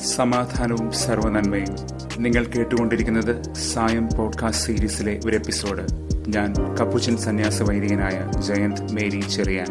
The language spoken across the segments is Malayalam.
സമാധാനവും സർവനന്മയും നിങ്ങൾ കേട്ടുകൊണ്ടിരിക്കുന്നത് സായം പോഡ്കാസ്റ്റ് സീരീസിലെ ഒരു എപ്പിസോഡ് ഞാൻ കപ്പുച്ചൻ സന്യാസ വൈദികനായ ജയന്ത് മേരി ചെറിയാൻ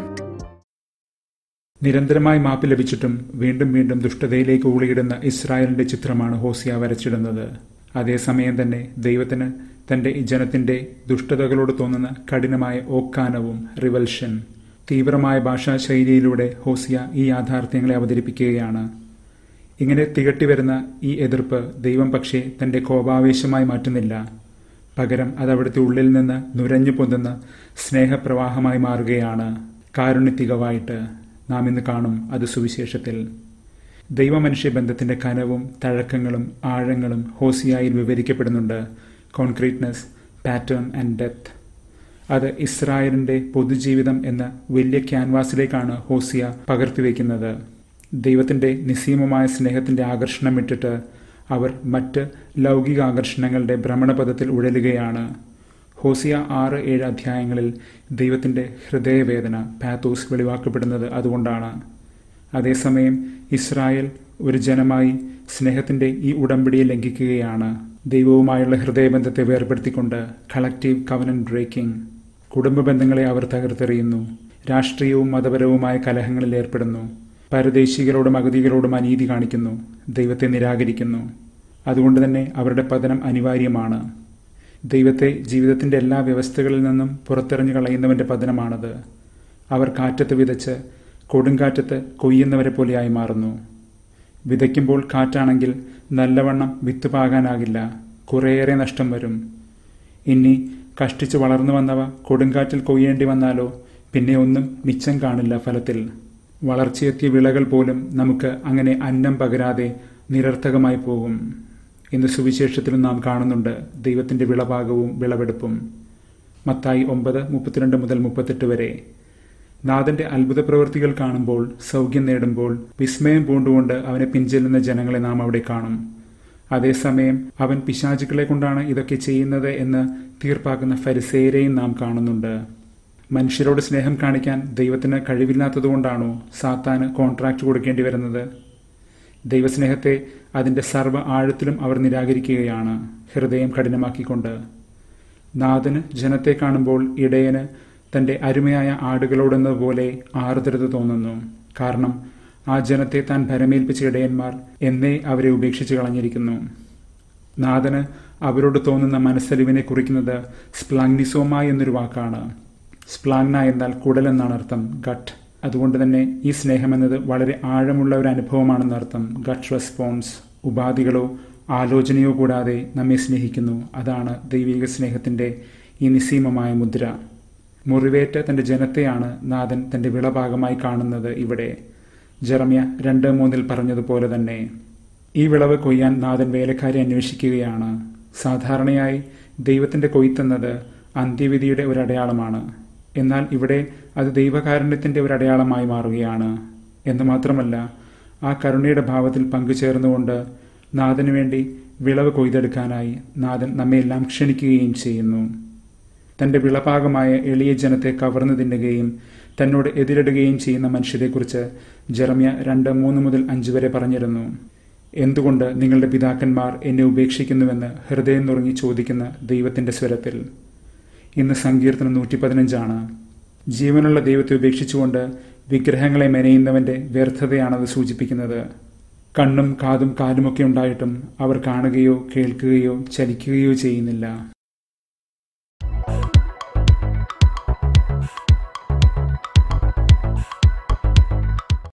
നിരന്തരമായി മാപ്പ് ലഭിച്ചിട്ടും വീണ്ടും വീണ്ടും ദുഷ്ടതയിലേക്ക് ഊളിയിടുന്ന ഇസ്രായേലിന്റെ ചിത്രമാണ് ഹോസിയ വരച്ചിടുന്നത് അതേസമയം തന്നെ ദൈവത്തിന് തന്റെ ജനത്തിന്റെ ദുഷ്ടതകളോട് തോന്നുന്ന കഠിനമായ ഓക്കാനവും റിവൽഷൻ തീവ്രമായ ഭാഷാ ശൈലിയിലൂടെ ഹോസിയ ഈ യാഥാർത്ഥ്യങ്ങളെ അവതരിപ്പിക്കുകയാണ് ഇങ്ങനെ തികട്ടി വരുന്ന ഈ എതിർപ്പ് ദൈവം പക്ഷേ തന്റെ കോപാവേശമായി മാറ്റുന്നില്ല പകരം അത് അവിടുത്തെ ഉള്ളിൽ നിന്ന് നുരഞ്ഞു പൊന്തുന്ന സ്നേഹപ്രവാഹമായി മാറുകയാണ് കാരുണ്യത്തികവായിട്ട് നാം ഇന്ന് കാണും അത് സുവിശേഷത്തിൽ ദൈവമനുഷ്യ ബന്ധത്തിന്റെ കനവും തഴക്കങ്ങളും ആഴങ്ങളും ഹോസിയായിൽ വിവരിക്കപ്പെടുന്നുണ്ട് കോൺക്രീറ്റ്നെസ് പാറ്റേൺ ആൻഡ് ഡെപ്ത് അത് ഇസ്രായേലിന്റെ പൊതുജീവിതം എന്ന വലിയ ക്യാൻവാസിലേക്കാണ് ഹോസിയ പകർത്തിവെക്കുന്നത് ദൈവത്തിന്റെ നിസ്സീമമായ സ്നേഹത്തിന്റെ ആകർഷണം ഇട്ടിട്ട് അവർ മറ്റ് ലൗകിക ആകർഷണങ്ങളുടെ ഭ്രമണപഥത്തിൽ ഉഴലുകയാണ് ഹോസിയ ആറ് ഏഴ് അധ്യായങ്ങളിൽ ദൈവത്തിന്റെ ഹൃദയവേദന പാത്തോസ് വെളിവാക്കപ്പെടുന്നത് അതുകൊണ്ടാണ് അതേസമയം ഇസ്രായേൽ ഒരു ജനമായി സ്നേഹത്തിന്റെ ഈ ഉടമ്പടിയെ ലംഘിക്കുകയാണ് ദൈവവുമായുള്ള ഹൃദയബന്ധത്തെ വേർപെടുത്തിക്കൊണ്ട് കളക്റ്റീവ് കവനൻ ബ്രേക്കിംഗ് കുടുംബ ബന്ധങ്ങളെ അവർ തകർത്തെറിയുന്നു രാഷ്ട്രീയവും മതപരവുമായ കലഹങ്ങളിൽ ഏർപ്പെടുന്നു പരദേശികളോടും അഗതികളോടും അനീതി കാണിക്കുന്നു ദൈവത്തെ നിരാകരിക്കുന്നു അതുകൊണ്ട് തന്നെ അവരുടെ പതനം അനിവാര്യമാണ് ദൈവത്തെ ജീവിതത്തിന്റെ എല്ലാ വ്യവസ്ഥകളിൽ നിന്നും പുറത്തെറിഞ്ഞു കളയുന്നവന്റെ പതനമാണത് അവർ കാറ്റത്ത് വിതച്ച് കൊടുങ്കാറ്റത്ത് കൊയ്യുന്നവരെ പോലെയായി മാറുന്നു വിതയ്ക്കുമ്പോൾ കാറ്റാണെങ്കിൽ നല്ലവണ്ണം വിത്ത് പാകാനാകില്ല കുറേയേറെ നഷ്ടം വരും ഇനി കഷ്ടിച്ച് വളർന്നു വന്നവ കൊടുങ്കാറ്റിൽ കൊയ്യേണ്ടി വന്നാലോ പിന്നെ ഒന്നും മിച്ചം കാണില്ല ഫലത്തിൽ വളർച്ചയെത്തിയ വിളകൾ പോലും നമുക്ക് അങ്ങനെ അന്നം പകരാതെ നിരർത്ഥകമായി പോകും എന്ന് സുവിശേഷത്തിലും നാം കാണുന്നുണ്ട് ദൈവത്തിന്റെ വിളഭാഗവും വിളവെടുപ്പും മത്തായി ഒമ്പത് മുപ്പത്തിരണ്ട് മുതൽ മുപ്പത്തെട്ട് വരെ നാഥന്റെ അത്ഭുത പ്രവൃത്തികൾ കാണുമ്പോൾ സൗഖ്യം നേടുമ്പോൾ വിസ്മയം പൂണ്ടുകൊണ്ട് അവനെ പിഞ്ചെല്ലുന്ന ജനങ്ങളെ നാം അവിടെ കാണും അതേസമയം അവൻ പിശാചുക്കളെ കൊണ്ടാണ് ഇതൊക്കെ ചെയ്യുന്നത് എന്ന് തീർപ്പാക്കുന്ന ഫരിസേരെയും നാം കാണുന്നുണ്ട് മനുഷ്യരോട് സ്നേഹം കാണിക്കാൻ ദൈവത്തിന് കഴിവില്ലാത്തതുകൊണ്ടാണോ സാത്താന് കോൺട്രാക്ട് കൊടുക്കേണ്ടി വരുന്നത് ദൈവസ്നേഹത്തെ അതിന്റെ സർവ്വ ആഴത്തിലും അവർ നിരാകരിക്കുകയാണ് ഹൃദയം കഠിനമാക്കിക്കൊണ്ട് നാഥന് ജനത്തെ കാണുമ്പോൾ ഇടയന് തന്റെ അരുമയായ ആടുകളോടെന്നതുപോലെ ആർദ്രത തോന്നുന്നു കാരണം ആ ജനത്തെ താൻ ഭരമേൽപ്പിച്ച ഇടയന്മാർ എന്നേ അവരെ ഉപേക്ഷിച്ച് കളഞ്ഞിരിക്കുന്നു നാഥന് അവരോട് തോന്നുന്ന മനസ്സലിവിനെ കുറിക്കുന്നത് സ്പ്ലാങ്നിസോമ എന്നൊരു വാക്കാണ് സ്പ്ലാങ്ന എന്നാൽ കുടൽ എന്നാണ് അർത്ഥം ഗട്ട് അതുകൊണ്ട് തന്നെ ഈ സ്നേഹം എന്നത് വളരെ ആഴമുള്ള ഒരു അനുഭവമാണെന്ന് അർത്ഥം ഗട്ട് റെസ്പോൺസ് ഉപാധികളോ ആലോചനയോ കൂടാതെ നമ്മെ സ്നേഹിക്കുന്നു അതാണ് ദൈവിക സ്നേഹത്തിന്റെ ഈ നിസ്സീമമായ മുദ്ര മുറിവേറ്റ തന്റെ ജനത്തെയാണ് നാഥൻ തന്റെ വിളഭാഗമായി കാണുന്നത് ഇവിടെ ജെറമ്യ രണ്ട് മൂന്നിൽ പറഞ്ഞതുപോലെ തന്നെ ഈ വിളവ് കൊയ്യാൻ നാഥൻ വേലക്കാരെ അന്വേഷിക്കുകയാണ് സാധാരണയായി ദൈവത്തിന്റെ കൊയ്ത്തെന്നത് അന്ത്യവിധിയുടെ ഒരു അടയാളമാണ് എന്നാൽ ഇവിടെ അത് ദൈവകാരുണ്യത്തിന്റെ ഒരു അടയാളമായി മാറുകയാണ് എന്ന് മാത്രമല്ല ആ കരുണയുടെ ഭാവത്തിൽ പങ്കുചേർന്നുകൊണ്ട് നാഥന് വേണ്ടി വിളവ് കൊയ്തെടുക്കാനായി നാഥൻ നമ്മെല്ലാം ക്ഷണിക്കുകയും ചെയ്യുന്നു തന്റെ വിളപാകമായ എളിയ ജനത്തെ കവർന്നു തിന്നുകയും തന്നോട് എതിരിടുകയും ചെയ്യുന്ന മനുഷ്യരെക്കുറിച്ച് ജെറമ്യ രണ്ട് മൂന്ന് മുതൽ അഞ്ച് വരെ പറഞ്ഞിരുന്നു എന്തുകൊണ്ട് നിങ്ങളുടെ പിതാക്കന്മാർ എന്നെ ഉപേക്ഷിക്കുന്നുവെന്ന് ഹൃദയം നുറങ്ങി ചോദിക്കുന്ന ദൈവത്തിന്റെ സ്വരത്തിൽ ഇന്ന് സങ്കീർത്തനം നൂറ്റി പതിനഞ്ചാണ് ജീവനുള്ള ദൈവത്തെ ഉപേക്ഷിച്ചുകൊണ്ട് വിഗ്രഹങ്ങളെ മെനയുന്നവന്റെ വ്യർത്ഥതയാണത് സൂചിപ്പിക്കുന്നത് കണ്ണും കാതും കാലുമൊക്കെ ഉണ്ടായിട്ടും അവർ കാണുകയോ കേൾക്കുകയോ ചലിക്കുകയോ ചെയ്യുന്നില്ല